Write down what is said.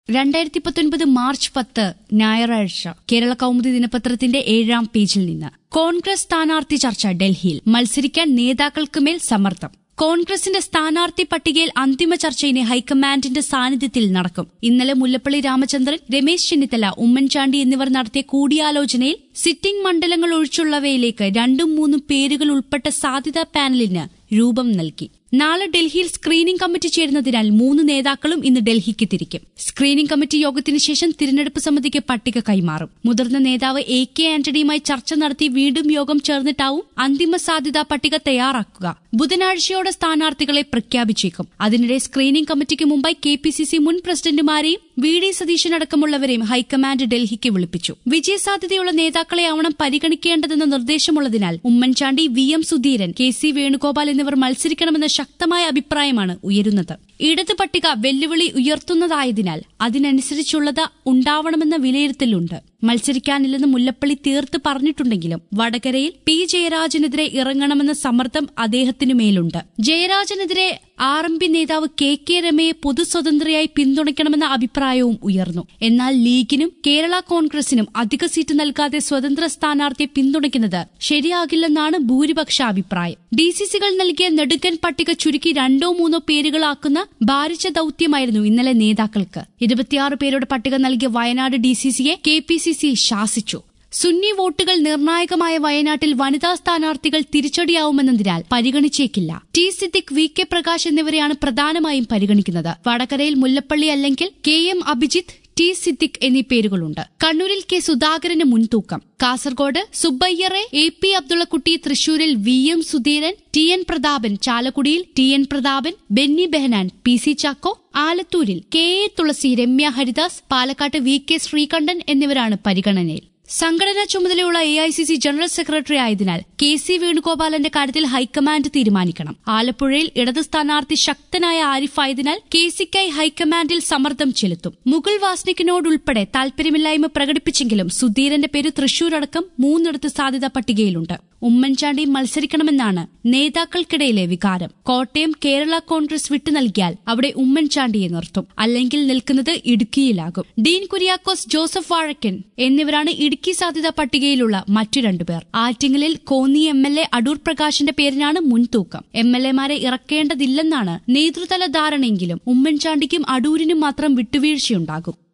രണ്ടായിരത്തി പത്തൊൻപത് മാർച്ച് പത്ത് ഞായറാഴ്ച കേരള കൗമുദി ദിനപത്രത്തിന്റെ ഏഴാം പേജിൽ നിന്ന് കോൺഗ്രസ് സ്ഥാനാർത്ഥി ചർച്ച ഡൽഹിയിൽ മത്സരിക്കാൻ നേതാക്കൾക്ക് മേൽ സമ്മർദ്ദം കോൺഗ്രസിന്റെ സ്ഥാനാർത്ഥി പട്ടികയിൽ അന്തിമ ചർച്ച ഇനി ഹൈക്കമാൻഡിന്റെ സാന്നിധ്യത്തിൽ നടക്കും ഇന്നലെ മുല്ലപ്പള്ളി രാമചന്ദ്രൻ രമേശ് ചെന്നിത്തല ഉമ്മൻചാണ്ടി എന്നിവർ നടത്തിയ കൂടിയാലോചനയിൽ സിറ്റിംഗ് മണ്ഡലങ്ങൾ ഒഴിച്ചുള്ളവയിലേക്ക് രണ്ടും മൂന്നും പേരുകൾ ഉൾപ്പെട്ട സാധ്യതാ പാനലിന് രൂപം നൽകി നാളെ ഡൽഹിയിൽ സ്ക്രീനിംഗ് കമ്മിറ്റി ചേരുന്നതിനാൽ മൂന്ന് നേതാക്കളും ഇന്ന് ഡൽഹിക്ക് തിരിക്കും സ്ക്രീനിംഗ് കമ്മിറ്റി യോഗത്തിന് ശേഷം തിരഞ്ഞെടുപ്പ് സമിതിക്ക് പട്ടിക കൈമാറും മുതിർന്ന നേതാവ് എ കെ ആന്റണിയുമായി ചർച്ച നടത്തി വീണ്ടും യോഗം ചേർന്നിട്ടാവും അന്തിമ സാധ്യതാ പട്ടിക തയ്യാറാക്കുക ബുധനാഴ്ചയോടെ സ്ഥാനാർത്ഥികളെ പ്രഖ്യാപിച്ചേക്കും അതിനിടെ സ്ക്രീനിംഗ് കമ്മിറ്റിക്ക് മുമ്പായി കെ പി സി സി മുൻ പ്രസിഡന്റുമാരെയും വി ഡി സതീശൻ അടക്കമുള്ളവരെയും ഹൈക്കമാൻഡ് ഡൽഹിക്ക് വിളിപ്പിച്ചു വിജയസാധ്യതയുള്ള നേതാക്കളെ ആവണം പരിഗണിക്കേണ്ടതെന്ന നിർദ്ദേശമുള്ളതിനാൽ Oommen Chandy V M Sudheeran K C Venugopal എന്നിവർ മത്സരിക്കണമെന്ന ശക്തമായ അഭിപ്രായമാണ് ഉയരുന്നത് ഇടത് പട്ടിക വെല്ലുവിളി ഉയർത്തുന്നതായതിനാൽ അതിനനുസരിച്ചുള്ളത് ഉണ്ടാവണമെന്ന വിലയിരുത്തലുണ്ട് മത്സരിക്കാനില്ലെന്ന് മുല്ലപ്പള്ളി തീർത്ത് പറഞ്ഞിട്ടുണ്ടെങ്കിലും വടകരയിൽ പി ജയരാജനെതിരെ ഇറങ്ങണമെന്ന സമ്മർദ്ദം അദ്ദേഹത്തിനു മേലുണ്ട് ജയരാജനെതിരെ ആർ എം പി നേതാവ് കെ കെ രമയെ പൊതുസ്വതന്ത്രയായി പിന്തുണയ്ക്കണമെന്ന അഭിപ്രായവും ഉയർന്നു എന്നാൽ ലീഗിനും കേരള കോൺഗ്രസിനും അധിക സീറ്റ് നൽകാതെ സ്വതന്ത്ര സ്ഥാനാർത്ഥിയെ പിന്തുണയ്ക്കുന്നത് ശരിയാകില്ലെന്നാണ് ഭൂരിപക്ഷ അഭിപ്രായം ഡി സി സികൾ നൽകിയ നെടുക്കൻ പട്ടിക ചുരുക്കി രണ്ടോ മൂന്നോ പേരുകളാക്കുന്ന ഭാരിച്ച ദൌത്യമായിരുന്നു ഇന്നലെ നേതാക്കൾക്ക് ഇരുപത്തിയാറ് പേരുടെ പട്ടിക നൽകിയ വയനാട് ഡി സി സിയെ കെ പി സി സി ശാസിച്ചു സുന്നി വോട്ടുകൾ നിർണായകമായ വയനാട്ടിൽ വനിതാ സ്ഥാനാർത്ഥികൾ തിരിച്ചടിയാവുമെന്നതിനാൽ പരിഗണിച്ചേക്കില്ല T Siddique V K Prakash എന്നിവരെയാണ് പ്രധാനമായും പരിഗണിക്കുന്നത് വടകരയിൽ മുല്ലപ്പള്ളി അല്ലെങ്കിൽ K M Abhijith T Siddique എന്നീ പേരുകളുണ്ട് കണ്ണൂരിൽ കെ സുധാകരന് മുൻതൂക്കം കാസർഗോഡ് സുബ്ബയ്യറെ എ പി അബ്ദുള്ളക്കുട്ടി തൃശൂരിൽ V M Sudheeran T N Prathapan ചാലക്കുടിയിൽ T N Prathapan Benny Behanan P C Chacko ആലത്തൂരിൽ കെ എ തുളസി രമ്യ ഹരിദാസ് പാലക്കാട്ട് വി കെ ശ്രീകണ്ഠൻ എന്നിവരാണ് പരിഗണനയിൽ സംഘടനാ ചുമതലയുള്ള A I C C general secretary ആയതിനാൽ കെ സി വേണുഗോപാലന്റെ കാര്യത്തിൽ ഹൈക്കമാൻഡ് തീരുമാനിക്കണം ആലപ്പുഴയിൽ ഇടത് സ്ഥാനാർത്ഥി ശക്തനായ ആരിഫായതിനാൽ കെ സിക്കായി ഹൈക്കമാൻഡിൽ സമ്മർദ്ദം ചെലുത്തും മുകുൾ വാസ്നിക്കിനോടുൾപ്പെടെ താൽപര്യമില്ലായ്മ പ്രകടിപ്പിച്ചെങ്കിലും സുധീരന്റെ പേര് തൃശൂരടക്കം മൂന്നിടത്ത് സാധ്യതാ പട്ടികയിലുണ്ട് ഉമ്മൻചാണ്ടി മത്സരിക്കണമെന്നാണ് നേതാക്കൾക്കിടയിലെ വികാരം കോട്ടയം കേരള കോൺഗ്രസ് വിട്ടു നൽകിയാൽ അവിടെ ഉമ്മൻചാണ്ടിയെ നിർത്തും അല്ലെങ്കിൽ നിൽക്കുന്നത് ഇടുക്കിയിലാകും ഡീൻ കുര്യാക്കോസ് ജോസഫ് വാഴക്കൻ എന്നിവരാണ് ഇടുക്കി സാധ്യതാ പട്ടികയിലുള്ള മറ്റു രണ്ടുപേർ ആറ്റിങ്ങലിൽ Konni M L A Adoor പ്രകാശിന്റെ പേരിനാണ് മുൻതൂക്കം എം എൽ എമാരെ ഇറക്കേണ്ടതില്ലെന്നാണ് നേതൃതല ധാരണയെങ്കിലും ഉമ്മൻചാണ്ടിക്കും അടൂരിനും മാത്രം വിട്ടുവീഴ്ചയുണ്ടാകും